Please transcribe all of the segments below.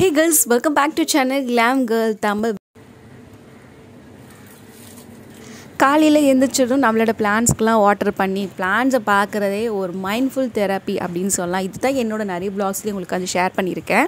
hey girls welcome back to channel glam girl Tamil காலையில் எழுந்திரிச்சதும் நம்மளோட பிளான்ஸ்க்கெலாம் வாட்டர் பண்ணி பிளான்ஸை பார்க்குறதே ஒரு மைண்ட்ஃபுல் தெரப்பி அப்படின்னு சொல்லலாம் இதுதான் என்னோட நிறைய பிளாக்ஸ்லேயும் உங்களுக்கு அது ஷேர் பண்ணியிருக்கேன்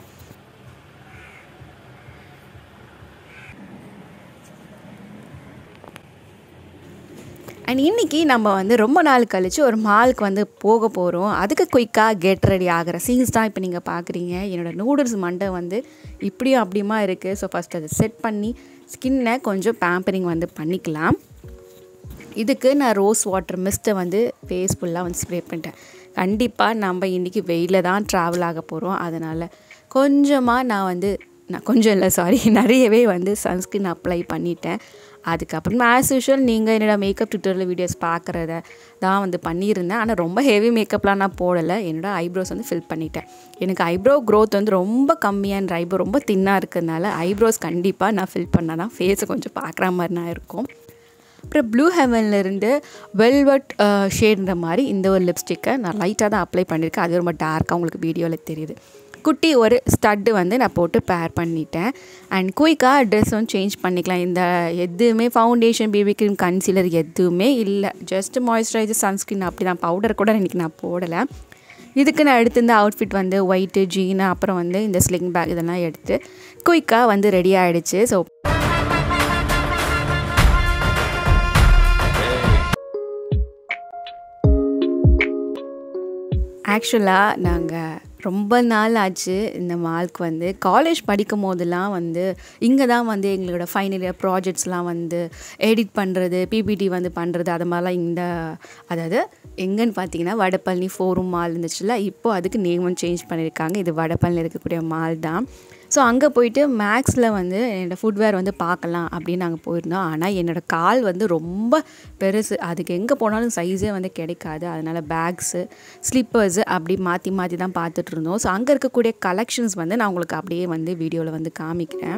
அண்ட் இன்றைக்கி நம்ம வந்து ரொம்ப நாள் கழித்து ஒரு மாலுக்கு வந்து போக போகிறோம் அதுக்கு குயிக்காக கெட் ரெடி ஆகிற சீன்ஸ் தான் இப்போ நீங்கள் பார்க்குறீங்க என்னோடய நூடுல்ஸ் மண்டை வந்து இப்படியும் அப்படியுமா இருக்குது ஸோ ஃபஸ்ட் அதை செட் பண்ணி ஸ்கின்னை கொஞ்சம் பேம்பரிங் வந்து பண்ணிக்கலாம் இதுக்கு நான் ரோஸ் வாட்டர் மிஸ்ட்டை வந்து ஃபேஸ் ஃபுல்லாக வந்து ஸ்ப்ரே பண்ணிட்டேன் கண்டிப்பாக நம்ம இன்றைக்கி வெயிலில் தான் ட்ராவல் ஆக போகிறோம் அதனால் கொஞ்சமாக நான் வந்து நான் கொஞ்சம் இல்லை சாரி நிறையவே வந்து சன்ஸ்க்ரீன் அப்ளை பண்ணிட்டேன் அதுக்கப்புறம் ஆஸ் யூஷுவல் நீங்கள் என்னோடய மேக்கப் ட்விட்டரில் வீடியோஸ் பார்க்குறத தான் வந்து பண்ணியிருந்தேன் ஆனால் ரொம்ப ஹெவி மேக்கப்லாம் நான் போடலை என்னோடய ஐப்ரோஸ் வந்து ஃபில் பண்ணிட்டேன் எனக்கு ஐப்ரோ க்ரோத் வந்து ரொம்ப கம்மியான ஐப்ரோ ரொம்ப தின்னாக இருக்கிறதுனால ஐப்ரோஸ் கண்டிப்பாக நான் ஃபில் பண்ணால் தான் ஃபேஸை கொஞ்சம் பார்க்குற மாதிரி நான் இருக்கும் அப்புறம் ப்ளூ ஹெவன்லேருந்து வெல்வெட் ஷேடுன்ற மாதிரி இந்த ஒரு லிப்ஸ்டிக்கை நான் லைட்டாக தான் அப்ளை பண்ணியிருக்கேன் அது ரொம்ப டார்க்காக உங்களுக்கு வீடியோவில் தெரியுது குட்டி ஒரு ஸ்டட்டு வந்து நான் போட்டு பேர் பண்ணிட்டேன் அண்ட் குயிக்காக ட்ரெஸ் வந்து சேஞ்ச் பண்ணிக்கலாம் இந்த எதுவுமே ஃபவுண்டேஷன் பேபி க்ரீம் கன்சீலர் எதுவுமே இல்லை ஜஸ்ட் மாய்ஸ்சரைசர் சன்ஸ்க்ரீன் அப்படி தான் பவுடர் கூட இன்றைக்கி நான் போடலை இதுக்கு நான் எடுத்து இந்த அவுட்ஃபிட் வந்து ஒயிட்டு ஜீனு அப்புறம் வந்து இந்த ஸ்லிங் பேக் இதெல்லாம் எடுத்து குயிக்காக வந்து ரெடி ஆகிடுச்சு ஸோ ஆக்சுவலாக நாங்கள் ரொம்ப நாள் ஆச்சு இந்த மால்க்கு வந்து காலேஜ் படிக்கும் போதெல்லாம் வந்து இங்கே தான் வந்து எங்களோட ஃபைனல் இயர் ப்ராஜெக்ட்ஸ்லாம் வந்து எடிட் பண்ணுறது பிபிடி வந்து பண்ணுறது அது மாதிரிலாம் இந்த அதாவது எங்கன்னு பார்த்தீங்கன்னா வடபழனி ஃபோரும் மால் இருந்துச்சுல இப்போது அதுக்கு நேம் வந்து சேஞ்ச் பண்ணியிருக்காங்க இது வடபழனியில் இருக்கக்கூடிய மால் தான் ஸோ அங்கே போயிட்டு மேக்ஸில் வந்து என்னோடய ஃபுட்வேர் வந்து பார்க்கலாம் அப்படின்னு நாங்கள் போயிருந்தோம் ஆனால் என்னோடய கால் வந்து ரொம்ப பெருசு அதுக்கு எங்கே போனாலும் சைஸே வந்து கிடைக்காது அதனால் பேக்ஸு ஸ்லிப்பர்ஸு அப்படி மாற்றி மாற்றி தான் பார்த்துட்டு இருந்தோம் ஸோ அங்கே இருக்கக்கூடிய கலெக்ஷன்ஸ் வந்து நான் உங்களுக்கு அப்படியே வந்து வீடியோவில் வந்து காமிக்கிறேன்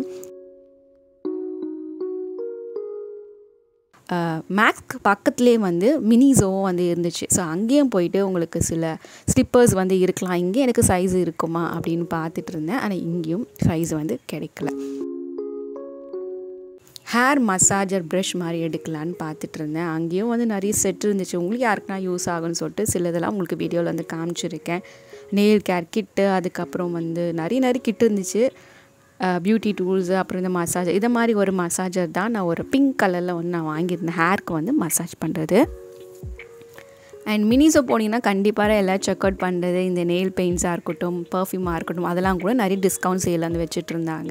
மேக்ஸ்க்கு பக்கத்துலேயே வந்து மினிஸோவும் வந்து இருந்துச்சு ஸோ அங்கேயும் போயிட்டு உங்களுக்கு சில ஸ்லிப்பர்ஸ் வந்து இருக்கலாம் இங்கே எனக்கு சைஸ் இருக்குமா அப்படின்னு பார்த்துட்டு இருந்தேன் ஆனால் இங்கேயும் சைஸ் வந்து கிடைக்கல ஹேர் மசாஜர் ப்ரஷ் மாதிரி எடுக்கலான்னு பார்த்துட்டு இருந்தேன் அங்கேயும் வந்து நிறைய செட் இருந்துச்சு உங்களுக்கு யாருக்குனா யூஸ் ஆகும்னு சொல்லிட்டு சிலதெல்லாம் உங்களுக்கு வீடியோவில் வந்து காமிச்சிருக்கேன் நெயில் கேர் கிட்டு அதுக்கப்புறம் வந்து நிறைய நிறைய கிட்டு இருந்துச்சு பியூட்டி டூல்ஸு அப்புறம் இந்த மசாஜ் இதை மாதிரி ஒரு மசாஜர் தான் நான் ஒரு பிங்க் கலரில் வந்து நான் வாங்கியிருந்தேன் ஹேர்க்கு வந்து மசாஜ் பண்ணுறது அண்ட் மினிஸோ போனீங்கன்னா கண்டிப்பாக எல்லாம் செக் அவுட் பண்ணுறது இந்த நெயில் பெயிண்ட்ஸாக இருக்கட்டும் பர்ஃப்யூமாக இருக்கட்டும் அதெல்லாம் கூட நிறைய டிஸ்கவுண்ட் சேல் வந்து வச்சுட்டு இருந்தாங்க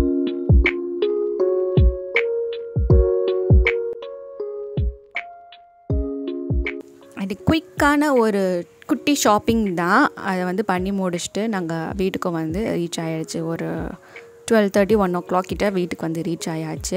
அது குயிக்கான ஒரு குட்டி ஷாப்பிங் தான் அதை வந்து பண்ணி முடிச்சுட்டு நாங்கள் வீட்டுக்கு வந்து ரீச் ஆகிடுச்சு ஒரு twelve thirty one o'clock கிட்ட வீட்டுக்கு வந்து ரீச் ஆயாச்சு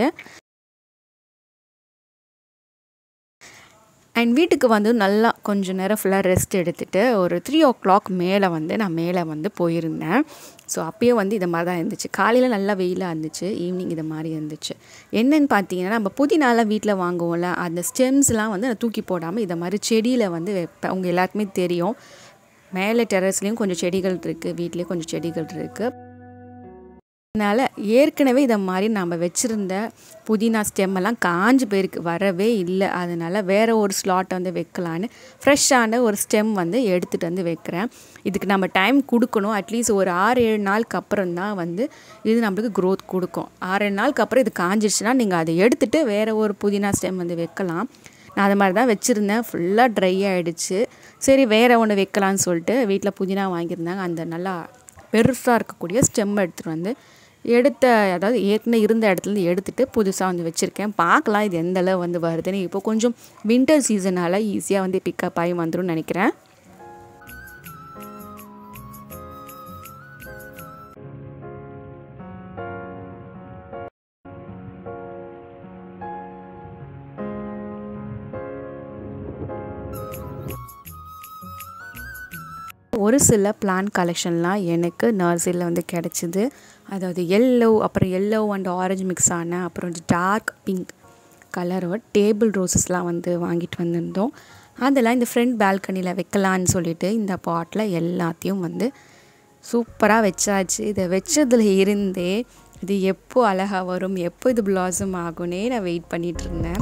அண்ட் வீட்டுக்கு வந்து நல்லா கொஞ்சம் நேரம் ஃபுல்லாக ரெஸ்ட் எடுத்துகிட்டு ஒரு த்ரீ ஓ கிளாக் மேலே வந்து நான் மேலே வந்து போயிருந்தேன் ஸோ அப்பயே வந்து இதை மாதிரி தான் இருந்துச்சு காலையில் நல்லா வெயிலாக இருந்துச்சு ஈவினிங் இது மாதிரி இருந்துச்சு என்னென்னு பார்த்தீங்கன்னா நம்ம புதினாலாம் வீட்டில் வாங்குவோம்ல அந்த ஸ்டெம்ஸ்லாம் வந்து நான் தூக்கி போடாமல் இதை மாதிரி செடியில் வந்து வைப்பேன் உங்கள் எல்லாருக்குமே தெரியும் மேலே டெரஸ்லேயும் கொஞ்சம் செடிகள் இருக்குது வீட்லேயும் கொஞ்சம் செடிகள் இருக்குது அதனால் ஏற்கனவே இதை மாதிரி நம்ம வச்சுருந்த புதினா ஸ்டெம்மெல்லாம் காஞ்சு போயிருக்கு வரவே இல்லை அதனால் வேறு ஒரு ஸ்லாட்டை வந்து வைக்கலான்னு ஃப்ரெஷ்ஷான ஒரு ஸ்டெம் வந்து எடுத்துகிட்டு வந்து வைக்கிறேன் இதுக்கு நம்ம டைம் கொடுக்கணும் அட்லீஸ்ட் ஒரு ஆறு ஏழு நாளுக்கு அப்புறம் தான் வந்து இது நம்மளுக்கு க்ரோத் கொடுக்கும் ஆறு ஏழு நாளுக்கு அப்புறம் இது காஞ்சிடுச்சுன்னா நீங்கள் அதை எடுத்துகிட்டு வேறு ஒரு புதினா ஸ்டெம் வந்து வைக்கலாம் நான் அது மாதிரி தான் வச்சுருந்தேன் ஃபுல்லாக ட்ரை ஆகிடுச்சு சரி வேறு ஒன்று வைக்கலான்னு சொல்லிட்டு வீட்டில் புதினா வாங்கியிருந்தாங்க அந்த நல்லா பெருசாக இருக்கக்கூடிய ஸ்டெம் எடுத்துகிட்டு வந்து எடுத்த அதாவது ஏற்கனவே இருந்த இடத்துலேருந்து எடுத்துகிட்டு புதுசாக வந்து வச்சுருக்கேன் பார்க்கலாம் இது எந்த அளவு வந்து வருதுன்னு இப்போ கொஞ்சம் வின்டர் சீசனால் ஈஸியாக வந்து பிக்கப் ஆகி வந்துடும் நினைக்கிறேன் ஒரு சில பிளான் கலெக்ஷன்லாம் எனக்கு நர்சரியில் வந்து கிடச்சிது அதாவது எல்லோ அப்புறம் எல்லோ அண்ட் ஆரஞ்சு மிக்ஸ் ஆன அப்புறம் டார்க் பிங்க் கலரோட டேபிள் ரோசஸ்லாம் வந்து வாங்கிட்டு வந்திருந்தோம் அதெல்லாம் இந்த ஃப்ரண்ட் பால்கனியில் வைக்கலான்னு சொல்லிட்டு இந்த பாட்டில் எல்லாத்தையும் வந்து சூப்பராக வச்சாச்சு இதை வச்சதில் இருந்தே இது எப்போ அழகாக வரும் எப்போ இது பிளாசம் ஆகும்னே நான் வெயிட் பண்ணிகிட்டு இருந்தேன்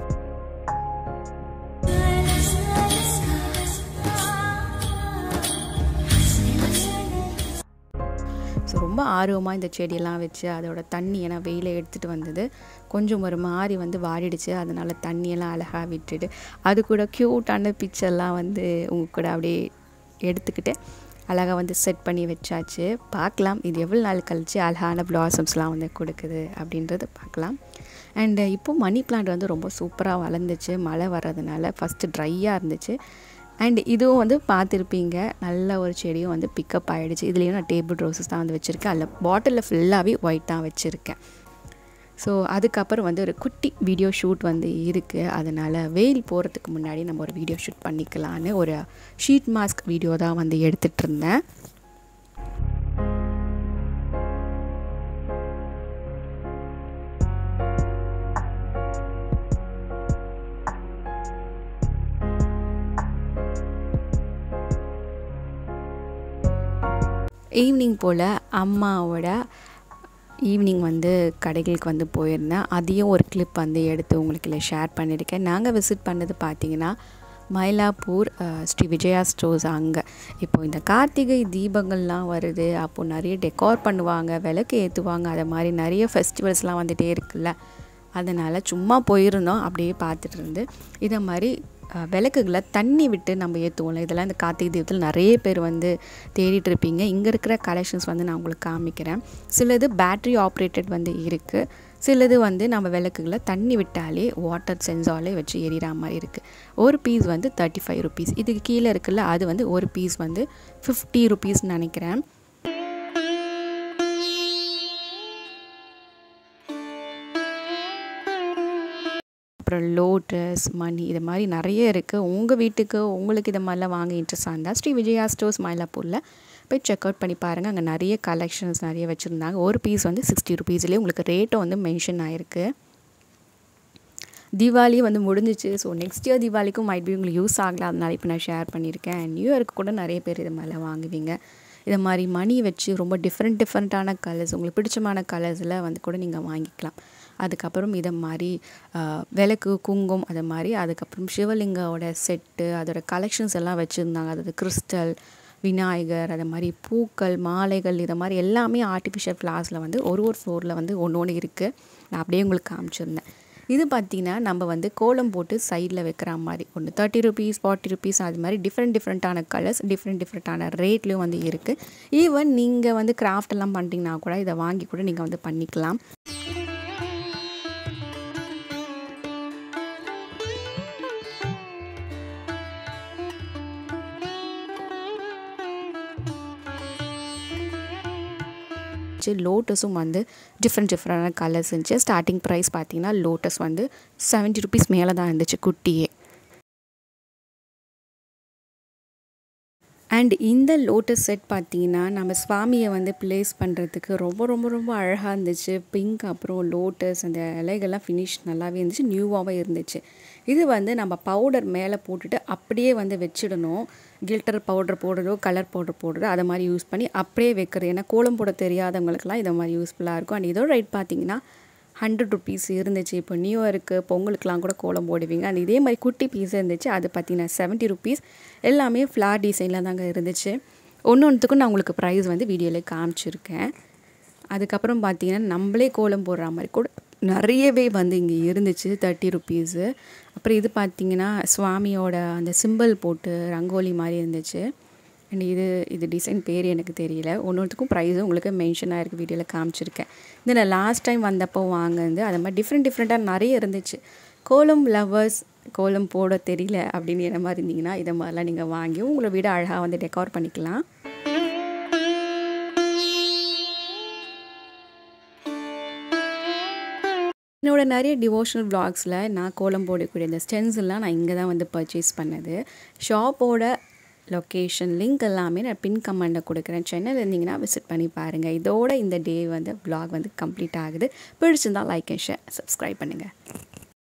ஸோ ரொம்ப ஆர்வமாக இந்த செடியெல்லாம் வச்சு அதோட தண்ணி ஏன்னா வெயில எடுத்துகிட்டு வந்தது கொஞ்சம் ஒரு மாதிரி வந்து வாடிடுச்சு அதனால் தண்ணியெல்லாம் அழகாக விட்டுட்டு அது கூட க்யூட்டான பிக்சர்லாம் வந்து உங்கள் கூட அப்படியே எடுத்துக்கிட்டு அழகாக வந்து செட் பண்ணி வச்சாச்சு பார்க்கலாம் இது எவ்வளோ நாள் கழித்து அழகான பிளாசம்ஸ்லாம் வந்து கொடுக்குது அப்படின்றது பார்க்கலாம் அண்டு இப்போது மணி பிளான்ட் வந்து ரொம்ப சூப்பராக வளர்ந்துச்சு மழை வர்றதுனால ஃபஸ்ட்டு ட்ரையாக இருந்துச்சு அண்ட் இதுவும் வந்து பார்த்துருப்பீங்க நல்ல ஒரு செடியும் வந்து பிக்கப் ஆகிடுச்சு இதுலேயும் நான் டேபிள் ரோசஸ் தான் வந்து வச்சுருக்கேன் அதில் பாட்டிலில் ஃபுல்லாகவே ஒயிட்டாக வச்சுருக்கேன் ஸோ அதுக்கப்புறம் வந்து ஒரு குட்டி வீடியோ ஷூட் வந்து இருக்குது அதனால் வெயில் போகிறதுக்கு முன்னாடி நம்ம ஒரு வீடியோ ஷூட் பண்ணிக்கலான்னு ஒரு ஷீட் மாஸ்க் வீடியோ தான் வந்து எடுத்துகிட்டு இருந்தேன் ஈவினிங் போல் அம்மாவோட ஈவினிங் வந்து கடைகளுக்கு வந்து போயிருந்தேன் அதையும் ஒரு கிளிப் வந்து எடுத்து உங்களுக்கு இல்லை ஷேர் பண்ணியிருக்கேன் நாங்கள் விசிட் பண்ணது பார்த்தீங்கன்னா மயிலாப்பூர் ஸ்ரீ விஜயா ஸ்டோர்ஸ் அங்கே இப்போ இந்த கார்த்திகை தீபங்கள்லாம் வருது அப்போது நிறைய டெக்கார் பண்ணுவாங்க விளக்கு ஏற்றுவாங்க அதை மாதிரி நிறைய ஃபெஸ்டிவல்ஸ்லாம் வந்துகிட்டே இருக்குல்ல அதனால் சும்மா போயிருந்தோம் அப்படியே பார்த்துட்டு இருந்து இதை மாதிரி விளக்குகளை தண்ணி விட்டு நம்ம ஏற்றுவோம்ல இதெல்லாம் இந்த கார்த்திகை தீபத்தில் நிறைய பேர் வந்து தேடிட்டு இருப்பீங்க இங்கே இருக்கிற கலெக்ஷன்ஸ் வந்து நான் உங்களுக்கு காமிக்கிறேன் சிலது பேட்ரி ஆப்ரேட்டட் வந்து இருக்குது சிலது வந்து நம்ம விளக்குகளை தண்ணி விட்டாலே வாட்டர் சென்சாலே வச்சு எரிகிற மாதிரி இருக்குது ஒரு பீஸ் வந்து தேர்ட்டி ஃபைவ் ருபீஸ் இதுக்கு கீழே இருக்குல்ல அது வந்து ஒரு பீஸ் வந்து ஃபிஃப்டி ருபீஸ்னு நினைக்கிறேன் அப்புறம் லோட்டஸ் மணி இது மாதிரி நிறைய இருக்குது உங்கள் வீட்டுக்கு உங்களுக்கு இது மாதிரிலாம் வாங்க இன்ட்ரெஸ்டாக இருந்தால் ஸ்ரீ விஜயா ஸ்டோர்ஸ் மயிலாப்பூரில் போய் செக் அவுட் பண்ணி பாருங்கள் அங்கே நிறைய கலெக்ஷன்ஸ் நிறைய வச்சுருந்தாங்க ஒரு பீஸ் வந்து சிக்ஸ்டி ருபீஸ்லேயே உங்களுக்கு ரேட்டும் வந்து மென்ஷன் ஆகிருக்கு தீபாவளி வந்து முடிஞ்சிச்சு ஸோ நெக்ஸ்ட் இயர் தீபாவளிக்கும் மைட் பி உங்களுக்கு யூஸ் ஆகலாம் அதனால இப்போ நான் ஷேர் பண்ணியிருக்கேன் நியூ இயருக்கு கூட நிறைய பேர் இது மாதிரிலாம் வாங்குவீங்க இதை மாதிரி மணி வச்சு ரொம்ப டிஃப்ரெண்ட் டிஃப்ரெண்ட்டான கலர்ஸ் உங்களுக்கு பிடிச்சமான கலர்ஸில் வந்து கூட நீங்கள் வாங்கிக்கலாம் அதுக்கப்புறம் இதை மாதிரி விளக்கு குங்கும் அதை மாதிரி அதுக்கப்புறம் சிவலிங்காவோட செட்டு அதோட கலெக்ஷன்ஸ் எல்லாம் வச்சுருந்தாங்க அதாவது கிறிஸ்டல் விநாயகர் அதை மாதிரி பூக்கள் மாலைகள் இதை மாதிரி எல்லாமே ஆர்டிஃபிஷியல் ஃப்ளார்ஸில் வந்து ஒரு ஒரு ஃப்ளோரில் வந்து ஒன்று ஒன்று இருக்குது நான் அப்படியே உங்களுக்கு காமிச்சிருந்தேன் இது பார்த்திங்கன்னா நம்ம வந்து கோலம் போட்டு சைடில் வைக்கிற மாதிரி ஒன்று தேர்ட்டி ருபீஸ் ஃபார்ட்டி ருபீஸ் அது மாதிரி டிஃப்ரெண்ட் டிஃப்ரெண்ட்டான கலர்ஸ் டிஃப்ரெண்ட் டிஃப்ரெண்ட்டான ரேட்லேயும் வந்து இருக்குது ஈவன் நீங்கள் வந்து கிராஃப்ட் எல்லாம் பண்ணிட்டீங்கன்னா கூட இதை வாங்கி கூட நீங்கள் வந்து பண்ணிக்கலாம் இருந்துச்சு லோட்டஸும் வந்து டிஃப்ரெண்ட் டிஃப்ரெண்டான கலர்ஸ் இருந்துச்சு ஸ்டார்டிங் ப்ரைஸ் பார்த்தீங்கன்னா லோட்டஸ் வந்து செவன்ட்டி ருபீஸ் மேலே தான் இருந்துச்சு குட்டியே அண்ட் இந்த லோட்டஸ் செட் பார்த்தீங்கன்னா நம்ம சுவாமியை வந்து ப்ளேஸ் பண்ணுறதுக்கு ரொம்ப ரொம்ப ரொம்ப அழகாக இருந்துச்சு பிங்க் அப்புறம் லோட்டஸ் அந்த இலைகள்லாம் ஃபினிஷ் நல்லாவே இருந்துச்சு நியூவாகவே இருந்துச்சு இது வந்து நம்ம பவுடர் மேலே போட்டுட்டு அப்படியே வந்து வச்சிடணும் கில்டர் பவுடர் போடுறதோ கலர் பவுடர் போடுறதோ அதை மாதிரி யூஸ் பண்ணி அப்படியே வைக்கிறது ஏன்னா கோலம் போட தெரியாதவங்களுக்குலாம் இதை மாதிரி யூஸ்ஃபுல்லாக இருக்கும் அண்ட் இதோட ரேட் பார்த்தீங்கன்னா ஹண்ட்ரட் ருபீஸ் இருந்துச்சு இப்போ நியூ இயருக்கு பொங்கலுக்குலாம் கூட கோலம் போடுவீங்க அண்ட் இதே மாதிரி குட்டி பீஸ் இருந்துச்சு அது பார்த்தீங்கன்னா செவன்ட்டி ருபீஸ் எல்லாமே ஃப்ளார் டிசைனில் தாங்க இருந்துச்சு ஒன்று ஒன்றுத்துக்கும் நான் உங்களுக்கு ப்ரைஸ் வந்து வீடியோவில் காமிச்சிருக்கேன் அதுக்கப்புறம் பார்த்தீங்கன்னா நம்மளே கோலம் போடுற மாதிரி கூட நிறையவே வந்து இங்கே இருந்துச்சு தேர்ட்டி ருப்பீஸு அப்புறம் இது பார்த்தீங்கன்னா சுவாமியோட அந்த சிம்பிள் போட்டு ரங்கோலி மாதிரி இருந்துச்சு அண்ட் இது இது டிசைன் பேர் எனக்கு தெரியல ஒன்றுத்துக்கும் ப்ரைஸும் உங்களுக்கு மென்ஷன் ஆகிருக்கு வீடியோவில் காமிச்சிருக்கேன் இது நான் லாஸ்ட் டைம் வந்தப்போ வாங்கினது அது மாதிரி டிஃப்ரெண்ட் டிஃப்ரெண்ட்டாக நிறைய இருந்துச்சு கோலம் லவ்வர்ஸ் கோலம் போட தெரியல அப்படின்னு என்ன மாதிரி இருந்தீங்கன்னா இதை மாதிரிலாம் நீங்கள் வாங்கி உங்களை வீடு அழகாக வந்து டெக்கார் பண்ணிக்கலாம் என்னோட நிறைய டிவோஷனல் வ்ளாக்ஸில் நான் கோலம் போடக்கூடிய இந்த ஸ்டென்ஸ்லாம் நான் இங்கே தான் வந்து பர்ச்சேஸ் பண்ணது ஷாப்போட லொக்கேஷன் லிங்க் எல்லாமே நான் பின் கமெண்டில் கொடுக்குறேன் சென்னையில் இருந்தீங்கன்னா விசிட் பண்ணி பாருங்கள் இதோட இந்த டே வந்து வ்ளாக் வந்து கம்ப்ளீட் ஆகுது பிடிச்சிருந்தால் லைக் அண்ட் ஷேர் சப்ஸ்கிரைப் பண்ணுங்கள்